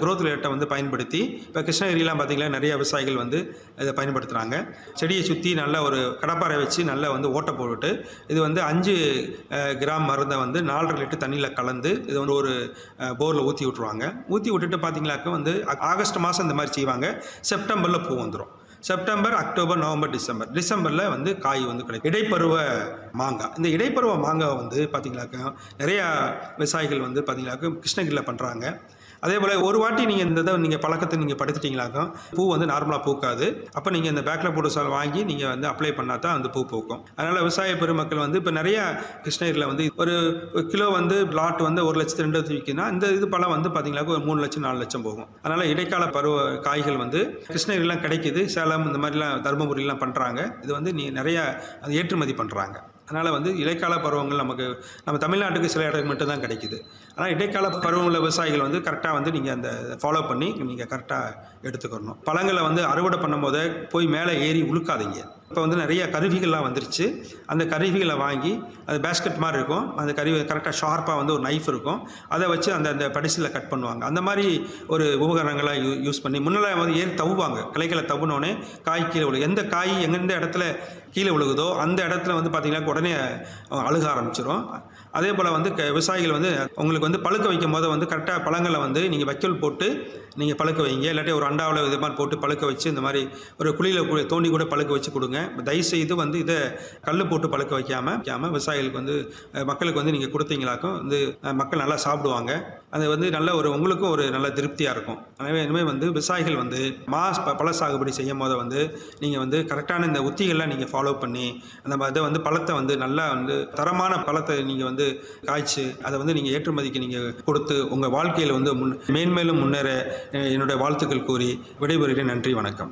growth ரேட்டை வந்து பயன்படுத்தி இப்போ கிருஷ்ணகிரிலாம் பார்த்தீங்கன்னா நிறைய விவசாயிகள் வந்து இதை பயன்படுத்துகிறாங்க செடியை சுற்றி நல்ல ஒரு கடப்பாரை வச்சு நல்லா வந்து ஓட்டை போட்டுட்டு இது வந்து அஞ்சு அஹ், கிராம் மருந்தை வந்து நாலரை லிட்டர் தண்ணியில் கலந்து இது வந்து ஒரு போரில் ஊற்றி விட்ருவாங்க ஊற்றி விட்டுட்டு பார்த்தீங்களாக்க வந்து ஆ- ஆகஸ்ட் மாதம் இந்த மாதிரி செய்வாங்க செப்டம்பரில் பூ வந்துடும் செப்டம்பர் அக்டோபர் நவம்பர் டிசம்பர் டிசம்பரில் வந்து காய் வந்து கிடைக்கும் இடைப்பருவ மாங்காய் இந்த இடைப்பருவ மாங்காய் வந்து பார்த்தீங்களாக்க நிறையா விவசாயிகள் வந்து பார்த்தீங்களாக்க கிருஷ்ணகிரியில் பண்ணுறாங்க அதே போல் ஒரு வாட்டி நீங்கள் இந்த இதை நீங்கள் பழக்கத்தை நீங்கள் படுத்திட்டீங்களாக்கா பூ வந்து நார்மலாக பூக்காது அப்போ நீங்கள் இந்த பேக்கில் போட்டு சால் வாங்கி நீங்கள் வந்து அப்ளை பண்ணால் தான் வந்து பூ பூக்கும் அதனால் விவசாய பெருமக்கள் வந்து இப்போ நிறைய கிருஷ்ணகிரியில் வந்து ஒரு ஒரு கிலோ வந்து லாட் வந்து ஒரு லட்சத்து ரெண்டு லட்சம் விற்கினா இந்த இது பழம் வந்து பார்த்தீங்கன்னாக்க ஒரு மூணு லட்சம் நாலு லட்சம் போகும் அதனால் இடைக்கால பருவ காய்கள் வந்து கிருஷ்ணகிரிலாம் கிடைக்குது சேலம் இந்த மாதிரிலாம் தருமபுரிலாம் பண்ணுறாங்க இது வந்து நீ நிறைய அது ஏற்றுமதி பண்ணுறாங்க அதனால் வந்து இடைக்கால பருவங்கள் நமக்கு நம்ம தமிழ்நாட்டுக்கு சில இடத்துக்கு மட்டும்தான் கிடைக்குது ஆனால் இடைக்கால பருவங்கள விவசாயிகள் வந்து கரெக்டாக வந்து நீங்கள் அந்த ஃபாலோ பண்ணி நீங்கள் கரெக்டாக எடுத்துக்கணும் பழங்களை வந்து அறுவடை பண்ணும்போது போய் மேலே ஏறி உழுக்காதீங்க இப்போ வந்து நிறைய கருவிகள்லாம் வந்துருச்சு அந்த கருவிகளை வாங்கி அது பேஸ்கெட் மாதிரி இருக்கும் அந்த கருவி கரெக்டாக ஷார்ப்பாக வந்து ஒரு நைஃப் இருக்கும் அதை வச்சு அந்த அந்த படிசில் கட் பண்ணுவாங்க அந்த மாதிரி ஒரு உபகரணங்களாக யூ யூஸ் பண்ணி முன்னெல்லாம் வந்து ஏறி தவுவாங்க கிளைகளை தவுனோடனே காய் கீழே விழுகு எந்த காய் எந்தெந்த இடத்துல கீழே விழுகுதோ அந்த இடத்துல வந்து பார்த்தீங்கன்னா உடனே அழுக ஆரம்பிச்சிடும் அதே போல் வந்து க- விவசாயிகள் வந்து உங்களுக்கு வந்து பழுக்க வைக்கும் போது வந்து கரெக்டாக பழங்களை வந்து நீங்கள் வைக்கோல் போட்டு நீங்கள் பழுக்க வைங்க இல்லாட்டி ஒரு அண்டாவில் இது மாதிரி போட்டு பழுக்க வச்சு இந்த மாதிரி ஒரு குழியில் தோண்டி கூட பழுக்க வச்சு கொடுங்க தயவுசெய்து வந்து இதை கல் போட்டு பழுக்க வைக்காமல் வைக்காமல் விவசாயிகளுக்கு வந்து அஹ், மக்களுக்கு வந்து நீங்கள் கொடுத்தீங்களாக்கும் வந்து அஹ், மக்கள் நல்லா சாப்பிடுவாங்க அது வந்து நல்ல ஒரு உங்களுக்கும் ஒரு நல்ல திருப்தியாக இருக்கும் எனவே இனிமேல் வந்து விவசாயிகள் வந்து மாஸ் ப- பழ சாகுபடி செய்யும் போது வந்து நீங்கள் வந்து கரெக்டான இந்த உத்திகள்லாம் நீங்கள் ஃபாலோ பண்ணி அந்த இதை வந்து பழத்தை வந்து நல்லா வந்து தரமான பழத்தை நீங்கள் வந்து காய்ச்சி அதை வந்து நீங்கள் ஏற்றுமதிக்கு நீங்கள் கொடுத்து உங்கள் வாழ்க்கையில் வந்து முன் மேன்மேலும் முன்னேற அஹ், என்னுடைய வாழ்த்துக்கள் கூறி விடைபெறுகிறேன் நன்றி வணக்கம்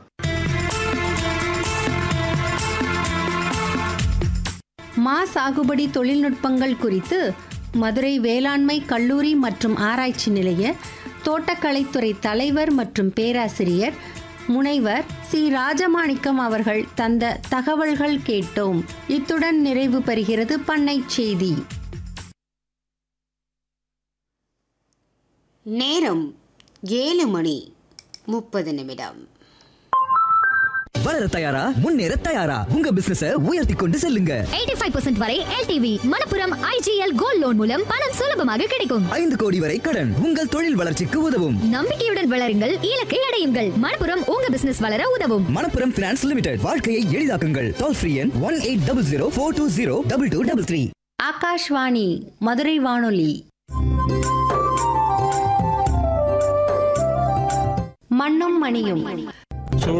மா சாகுபடி தொழில்நுட்பங்கள் குறித்து மதுரை வேளாண்மை கல்லூரி மற்றும் ஆராய்ச்சி நிலைய தோட்டக்கலைத்துறை தலைவர் மற்றும் பேராசிரியர் முனைவர் சி ராஜமாணிக்கம் அவர்கள் தந்த தகவல்கள் கேட்டோம் இத்துடன் நிறைவு பெறுகிறது பண்ணை செய்தி நேரம் ஏழு மணி முப்பது நிமிடம் வளர தயாரா முன்னேற தயாரா உங்க பிசினஸ உயர்த்தி கொண்டு செல்லுங்க 85% வரை LTV Manappuram IGL gold loan மூலம் பணம் சுலபமாக கிடைக்கும் ஐந்து கோடி வரை கடன் உங்கள் தொழில் வளர்ச்சிக்கு உதவும் நம்பிக்கையுடன் வளருங்கள் இலக்கை அடையுங்கள் மணப்புரம் உங்க பிசினஸ் வளர உதவும் மணப்புரம் பினான்ஸ் லிமிடெட் வாழ்க்கையை எளிதாக்குங்கள் டோல் ஃப்ரீ எண் one eight double zero four two zero double two double three Akashvani Madurai வானொலி மண்ணும் மணியும்